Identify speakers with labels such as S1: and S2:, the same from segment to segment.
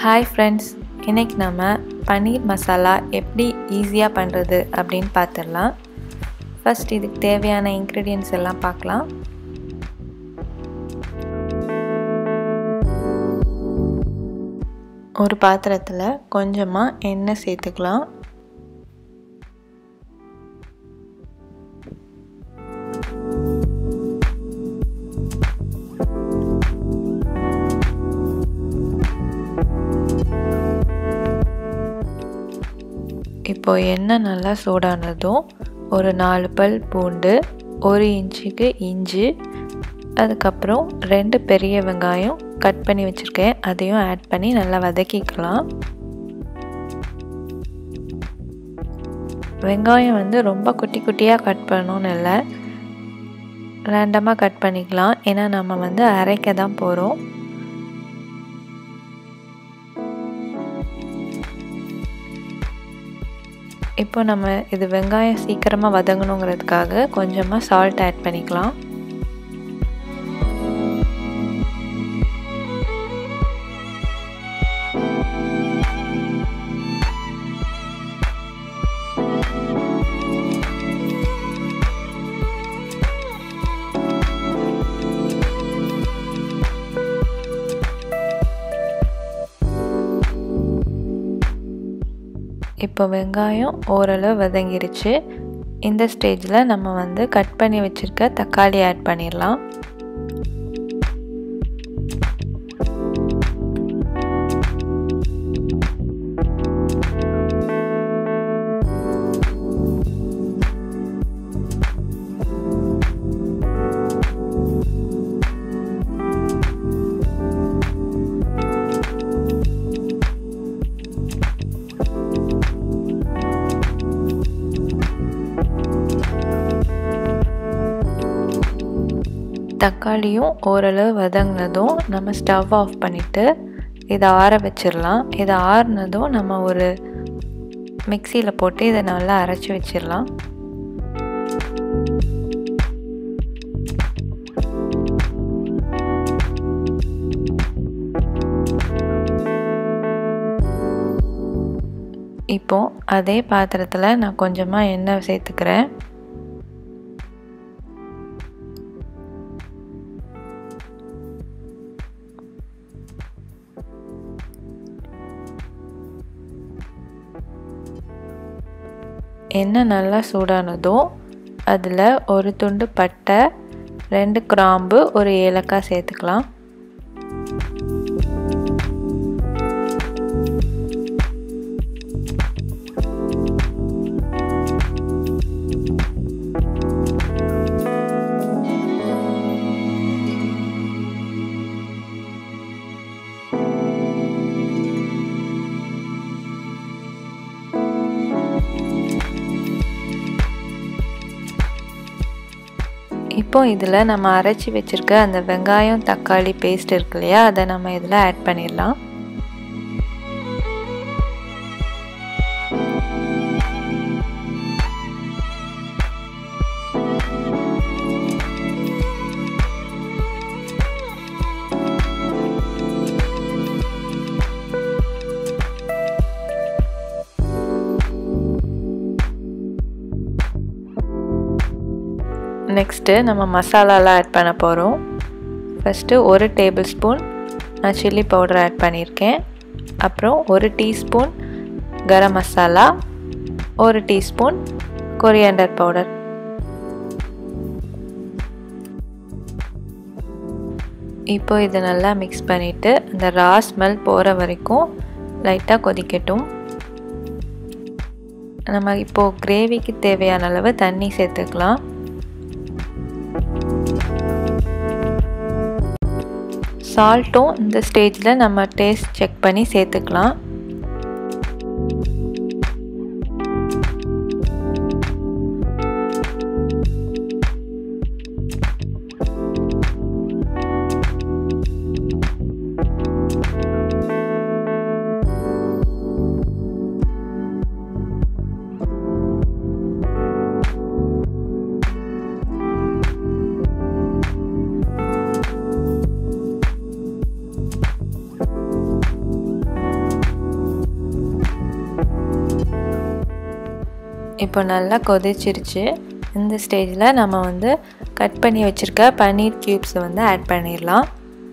S1: hi friends இன்றைக்கி நம்ம பன்னீர் மசாலா எப்படி ஈஸியாக பண்ணுறது அப்படின்னு பார்த்துடலாம் ஃபஸ்ட் இதுக்கு தேவையான இன்க்ரீடியன்ஸ் எல்லாம் பார்க்கலாம் ஒரு பாத்திரத்தில் கொஞ்சமாக எண்ணெய் சேர்த்துக்கலாம் இப்போ எண்ணெய் நல்லா சூடானதும் ஒரு நாலு பல் பூண்டு ஒரு இன்ச்சுக்கு இஞ்சி அதுக்கப்புறம் ரெண்டு பெரிய வெங்காயம் கட் பண்ணி வச்சுருக்கேன் அதையும் ஆட் பண்ணி நல்லா வதக்கிக்கலாம் வெங்காயம் வந்து ரொம்ப குட்டி குட்டியாக கட் பண்ணணும்னு இல்லை ரேண்டமாக கட் பண்ணிக்கலாம் ஏன்னா நம்ம வந்து அரைக்க தான் போகிறோம் இப்போ நம்ம இது வெங்காயம் சீக்கிரமாக வதங்கணுங்கிறதுக்காக கொஞ்சமாக சால்ட் ஆட் பண்ணிக்கலாம் இப்போ வெங்காயம் ஓரளவு வதங்கிருச்சு இந்த ஸ்டேஜில் நம்ம வந்து கட் பண்ணி வச்சுருக்க தக்காளி ஆட் பண்ணிடலாம் தக்காளியும் ஓரளவு வதங்கினதும் நம்ம ஸ்டவ் ஆஃப் பண்ணிவிட்டு இதை ஆற வச்சிடலாம் இதை ஆறுனதும் நம்ம ஒரு மிக்சியில் போட்டு இதை நல்லா அரைச்சி வச்சிடலாம் இப்போ அதே பாத்திரத்தில் நான் கொஞ்சமாக எண்ணெய் சேர்த்துக்கிறேன் எண்ணெய் நல்லா சூடானதும் அதில் ஒரு துண்டு பட்டை ரெண்டு கிராம்பு ஒரு ஏலக்காய் சேர்த்துக்கலாம் இப்போ இதில் நம்ம அரைச்சி வச்சுருக்க அந்த வெங்காயம் தக்காளி பேஸ்ட் இருக்கு இல்லையா அதை நம்ம இதில் ஆட் பண்ணிடலாம் நெக்ஸ்ட்டு நம்ம மசாலாலாம் ஆட் பண்ண போகிறோம் ஃபஸ்ட்டு ஒரு டேபிள் ஸ்பூன் நான் சில்லி பவுடர் ஆட் பண்ணியிருக்கேன் அப்புறம் ஒரு டீஸ்பூன் கரம் மசாலா ஒரு டீஸ்பூன் கொரியாண்டர் பவுடர் இப்போ இதை நல்லா மிக்ஸ் பண்ணிவிட்டு அந்த ரா ஸ்மெல் போகிற வரைக்கும் லைட்டாக கொதிக்கட்டும் நம்ம இப்போது கிரேவிக்கு தேவையான அளவு தண்ணி சேர்த்துக்கலாம் சால்ட்டும் இந்த ஸ்டேஜில் நம்ம டேஸ்ட் செக் பண்ணி சேர்த்துக்கலாம் இப்போ நல்லா கொதிச்சிருச்சு இந்த ஸ்டேஜில் நம்ம வந்து கட் பண்ணி வச்சுருக்க பன்னீர் க்யூப்ஸை வந்து ஆட் பண்ணிடலாம்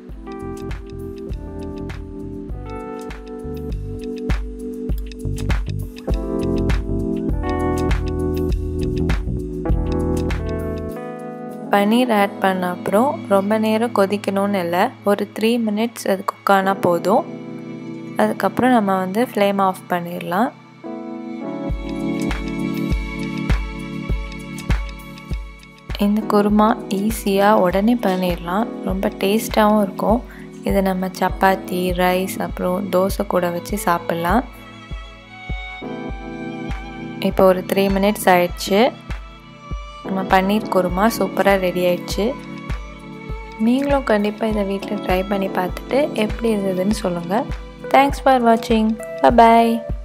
S1: பன்னீர் ஆட் பண்ண அப்புறம் ரொம்ப நேரம் கொதிக்கணும்னு இல்லை ஒரு த்ரீ மினிட்ஸ் அது குக் ஆனால் போதும் அதுக்கப்புறம் நம்ம வந்து ஃப்ளேம் ஆஃப் பண்ணிடலாம் இந்த குருமா ஈஸியாக உடனே பண்ணிடலாம் ரொம்ப டேஸ்ட்டாகவும் இருக்கும் இதை நம்ம சப்பாத்தி ரைஸ் அப்புறம் தோசை கூட வச்சு சாப்பிட்லாம் இப்போ ஒரு த்ரீ மினிட்ஸ் ஆயிடுச்சு நம்ம பன்னீர் குருமா சூப்பராக ரெடி ஆயிடுச்சு நீங்களும் கண்டிப்பாக இதை வீட்டில் ட்ரை பண்ணி பார்த்துட்டு எப்படி இருந்ததுன்னு சொல்லுங்கள் தேங்க்ஸ் ஃபார் வாட்சிங் பாய்